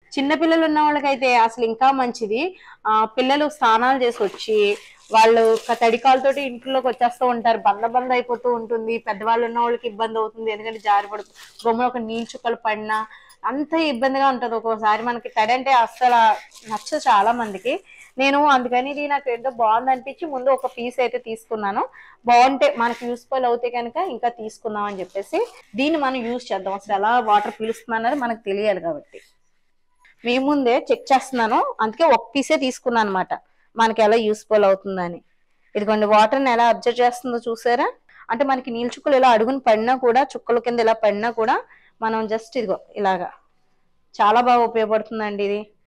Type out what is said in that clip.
చిన్న పిల్లలు ఉన్న వాళ్ళకైతే అసలు ఇంకా మంచిది ఆ పిల్లలు స్నానాలు చేసి వచ్చి వాళ్ళు ఒక తడికాలతోటి ఇంట్లోకి వచ్చేస్తూ ఉంటారు బంద బంద అయిపోతూ ఉంటుంది పెద్దవాళ్ళు ఉన్న వాళ్ళకి ఇబ్బంది అవుతుంది ఎందుకంటే జారి పడుతుంది బొమ్మలు ఒక నీళ్ళు చుక్కలు పడినా అంత ఇబ్బందిగా ఉంటది ఒక్కోసారి మనకి తడి అంటే అస్సలు నచ్చదు చాలా మందికి నేను అందుకని ఇది నాకు ఏంటో బాగుంది అనిపించి ముందు ఒక పీస్ అయితే తీసుకున్నాను బాగుంటే మనకి యూస్ఫుల్ అవుతే కనుక ఇంకా తీసుకుందాం అని చెప్పేసి దీన్ని మనం యూజ్ చేద్దాం అసలు ఎలా వాటర్ పీలుస్తుంది అన్నది మనకు తెలియాలి కాబట్టి మీ ముందే చెక్ చేస్తున్నాను అందుకే ఒక పీసే తీసుకున్నాను అనమాట మనకి ఎలా యూస్ఫుల్ అవుతుందని ఇదిగోండి వాటర్ని ఎలా అబ్జర్వ్ చేస్తుందో చూసారా అంటే మనకి నీళ్ళ చుక్కలు ఇలా అడుగుని పడినా కూడా చుక్కల కింద ఇలా పడినా కూడా మనం జస్ట్ ఇదిగో ఇలాగా చాలా బాగా ఉపయోగపడుతుందండి ఇది